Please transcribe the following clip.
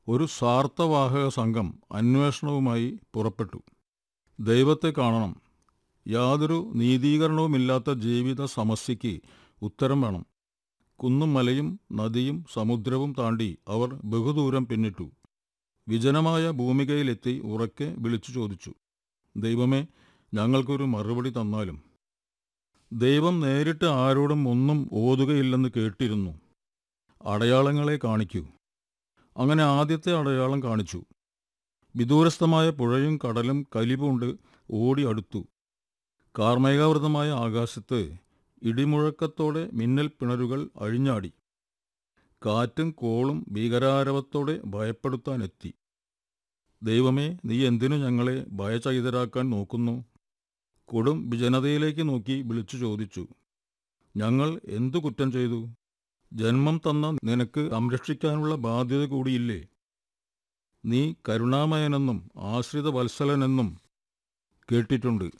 ഒരു സ്വാർത്ഥവാഹക സംഘം അന്വേഷണവുമായി പുറപ്പെട്ടു ദൈവത്തെ കാണണം യാതൊരു നീതീകരണവുമില്ലാത്ത ജീവിത സമസ്യയ്ക്ക് ഉത്തരം വേണം കുന്നും മലയും നദിയും സമുദ്രവും താണ്ടി അവർ ബഹുദൂരം പിന്നിട്ടു വിജനമായ ഭൂമികയിലെത്തി ഉറക്കെ വിളിച്ചു ചോദിച്ചു ദൈവമേ ഞങ്ങൾക്കൊരു മറുപടി തന്നാലും ദൈവം നേരിട്ട് ആരോടും ഒന്നും ഓതുകയില്ലെന്ന് കേട്ടിരുന്നു അടയാളങ്ങളെ കാണിക്കൂ അങ്ങനെ ആദ്യത്തെ അടയാളം കാണിച്ചു വിദൂരസ്ഥമായ പുഴയും കടലും കലിപുണ്ട് ഓടി അടുത്തു കാർമേകാവൃതമായ ആകാശത്ത് ഇടിമുഴക്കത്തോടെ മിന്നൽ പിണരുകൾ അഴിഞ്ഞാടി കാറ്റും കോളും ഭീകരാരവത്തോടെ ഭയപ്പെടുത്താനെത്തി ദൈവമേ നീ എന്തിനു ഞങ്ങളെ ഭയചകിതരാക്കാൻ നോക്കുന്നു കൊടും വിജനതയിലേക്ക് നോക്കി വിളിച്ചു ചോദിച്ചു ഞങ്ങൾ എന്തു കുറ്റം ചെയ്തു ജന്മം തന്ന നിനക്ക് സംരക്ഷിക്കാനുള്ള ബാധ്യത കൂടിയില്ലേ നീ കരുണാമയനെന്നും ആശ്രിത വത്സലനെന്നും കേട്ടിട്ടുണ്ട്